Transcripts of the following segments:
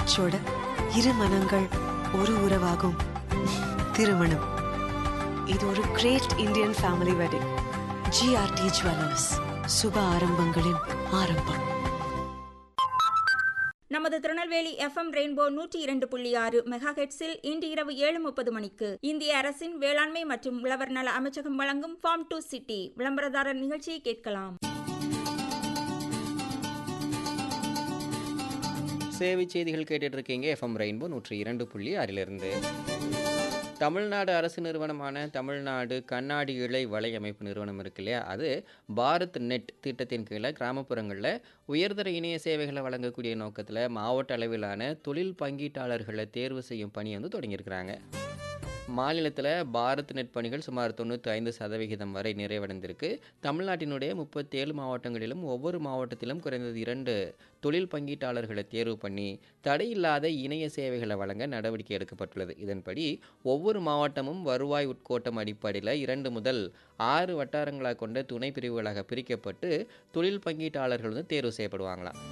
பேச்சோட இரு மனங்கள் ஒரு உறவாகும் திருமணம் இது ஒரு great Indian family wedding GRT jewellers சுப ஆரம்பங்களின் ஆரம்பம் நமது திருநெல்வேலி எஃப்எம் ரெயின்போ நூற்றி இரண்டு புள்ளி ஆறு மெகா ஹெட்ஸில் இன்று இரவு ஏழு முப்பது மணிக்கு இந்திய அரசின் வேளாண்மை மற்றும் உழவர் நல அமைச்சகம் வழங்கும் ஃபார்ம் டு சிட்டி விளம்பரதாரர் நிகழ்ச்சியை கேட்கலாம் சேவை செய்திகள் கேட்டுட்டு இருக்கீங்க எஃப்எம் ரெயின்போ நூற்றி இரண்டு புள்ளி ஆறிலிருந்து தமிழ்நாடு அரசு நிறுவனமான தமிழ்நாடு கண்ணாடி இழை வலையமைப்பு நிறுவனம் இருக்கு இல்லையா அது பாரத் நெட் திட்டத்தின் கீழே கிராமப்புறங்களில் உயர்தர இணைய சேவைகளை வழங்கக்கூடிய நோக்கத்தில் மாவட்ட அளவிலான தொழில் பங்கீட்டாளர்களை தேர்வு செய்யும் பணி வந்து தொடங்கியிருக்கிறாங்க மாநிலத்தில் பாரத் நெட் பணிகள் சுமார் தொண்ணூற்றி ஐந்து சதவிகிதம் வரை நிறைவடைந்திருக்கு தமிழ்நாட்டினுடைய முப்பத்தேழு மாவட்டங்களிலும் ஒவ்வொரு மாவட்டத்திலும் குறைந்தது இரண்டு தொழில் பங்கீட்டாளர்களை தேர்வு பண்ணி தடையில்லாத இணைய சேவைகளை வழங்க நடவடிக்கை எடுக்கப்பட்டுள்ளது இதன்படி ஒவ்வொரு மாவட்டமும் வருவாய் உட்கோட்டம் அடிப்படையில் இரண்டு முதல் ஆறு வட்டாரங்களாக கொண்ட துணை பிரிவுகளாக பிரிக்கப்பட்டு தொழில் பங்கீட்டாளர்கள் வந்து தேர்வு செய்யப்படுவாங்களாம்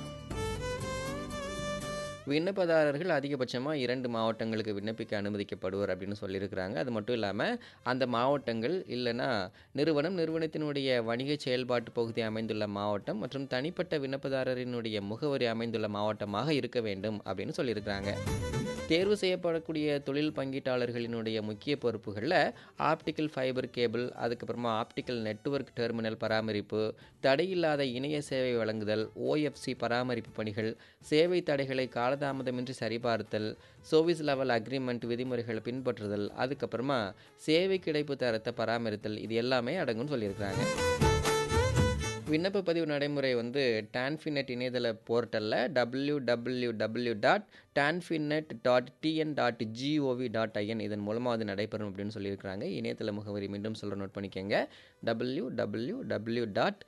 விண்ணப்பதாரர்கள் அதிகபட்சமாக இரண்டு மாவட்டங்களுக்கு விண்ணப்பிக்க அனுமதிக்கப்படுவர் அப்படின்னு சொல்லியிருக்கிறாங்க அது மட்டும் இல்லாமல் அந்த மாவட்டங்கள் இல்லைன்னா நிறுவனம் நிறுவனத்தினுடைய வணிக செயல்பாட்டு பகுதி அமைந்துள்ள மாவட்டம் மற்றும் தனிப்பட்ட விண்ணப்பதாரரினுடைய முகவரி அமைந்துள்ள மாவட்டமாக இருக்க வேண்டும் அப்படின்னு சொல்லியிருக்கிறாங்க தேர்வு செய்யப்படக்கூடிய தொழில் பங்கீட்டாளர்களினுடைய முக்கிய பொறுப்புகளில் ஆப்டிக்கல் ஃபைபர் கேபிள் அதுக்கப்புறமா ஆப்டிக்கல் நெட்வொர்க் டெர்மினல் பராமரிப்பு தடையில்லாத இணைய சேவை வழங்குதல் ஓஎஃப்சி பராமரிப்பு பணிகள் சேவை தடைகளை காலதாமதமின்றி சரிபார்த்தல் சர்வீஸ் லெவல் அக்ரிமெண்ட் விதிமுறைகளை பின்பற்றுதல் அதுக்கப்புறமா சேவை கிடைப்பு தரத்தை பராமரித்தல் இது எல்லாமே அடங்கும்னு சொல்லியிருக்கிறாங்க விண்ணப்ப பதிவு நடைமுறை வந்து டான்ஃபினெட் இணையதள போர்ட்டலில் W W W dot TANFINET dot TN dot GOV dot IN இதன் மூலமாக அது நடைபெறும் அப்படின்னு சொல்லியிருக்கிறாங்க இணையதள முகவரி மீண்டும் சொல்ல நோட் பண்ணிக்கோங்க W W W dot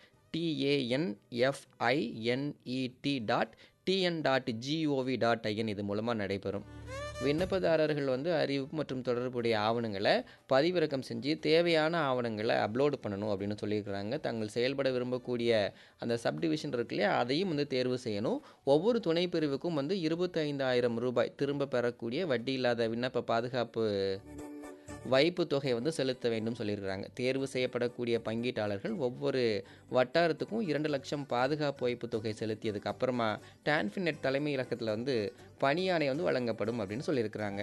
TANFINET dot TN dot GOV dot IN இது மூலமாக நடைபெறும் விண்ணப்பதாரர்கள் வந்து அறிவிப்பு மற்றும் தொடர்புடைய ஆவணங்களை பதிவிறக்கம் செஞ்சு தேவையான ஆவணங்களை அப்லோடு பண்ணணும் அப்படின்னு சொல்லியிருக்கிறாங்க தாங்கள் செயல்பட விரும்பக்கூடிய அந்த சப்டிவிஷன் இருக்கு இல்லையா அதையும் வந்து தேர்வு செய்யணும் ஒவ்வொரு துணை பிரிவுக்கும் வந்து இருபத்தைந்தாயிரம் ரூபாய் திரும்ப பெறக்கூடிய வட்டி இல்லாத விண்ணப்ப பாதுகாப்பு வைப்பு தொகை வந்து செலுத்த வேண்டும் சொல்லியிருக்கிறாங்க தேர்வு செய்யப்படக்கூடிய பங்கீட்டாளர்கள் ஒவ்வொரு வட்டாரத்துக்கும் இரண்டு லட்சம் பாதுகாப்பு வைப்பு தொகை செலுத்தியதுக்கு அப்புறமா டான்ஃபினெட் தலைமை இலக்கத்தில் வந்து பணியாணை வந்து வழங்கப்படும் அப்படின்னு சொல்லியிருக்கிறாங்க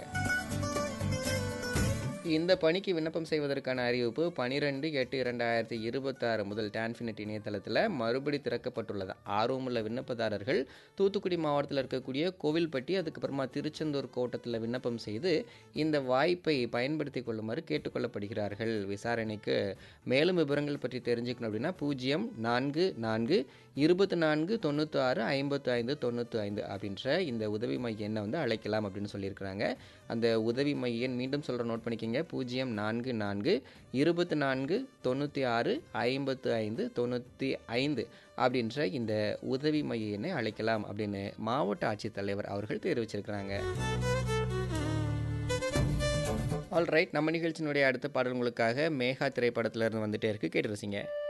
இந்த பணிக்கு விண்ணப்பம் செய்வதற்கான அறிவிப்பு பனிரெண்டு எட்டு இரண்டாயிரத்தி இருபத்தாறு முதல் டான்ஃபினெட் இணையதளத்தில் மறுபடி திறக்கப்பட்டுள்ளது ஆர்வமுள்ள விண்ணப்பதாரர்கள் தூத்துக்குடி மாவட்டத்தில் இருக்கக்கூடிய கோவில்பட்டி அதுக்கப்புறமா திருச்செந்தூர் கோட்டத்தில் விண்ணப்பம் செய்து இந்த வாய்ப்பை பயன்படுத்தி கொள்ளுமாறு கேட்டுக்கொள்ளப்படுகிறார்கள் விசாரணைக்கு மேலும் விவரங்கள் பற்றி தெரிஞ்சுக்கணும் அப்படின்னா பூஜ்ஜியம் நான்கு நான்கு இருபத்தி நான்கு தொண்ணூற்றி ஆறு ஐம்பத்து ஐந்து தொண்ணூற்றி ஐந்து அப்படின்ற இந்த உதவி மைய எண்ணை வந்து அழைக்கலாம் அப்படின்னு சொல்லியிருக்கிறாங்க அந்த உதவி மைய எண் மீண்டும் சொல்கிற நோட் பண்ணிக்கோங்க பூஜ்ஜியம் நான்கு நான்கு இருபத்தி நான்கு தொண்ணூற்றி ஆறு ஐம்பத்து ஐந்து தொண்ணூற்றி ஐந்து அப்படின்ற இந்த உதவி மைய எண்ணை அழைக்கலாம் அப்படின்னு மாவட்ட ஆட்சித்தலைவர் அவர்கள் தெரிவிச்சிருக்கிறாங்க ஆல் ரைட் நம்ம நிகழ்ச்சியினுடைய அடுத்த பாடல் உங்களுக்காக மேகா திரைப்படத்துல இருந்து வந்துட்டே இருக்கு கேட்டு ரசிங்க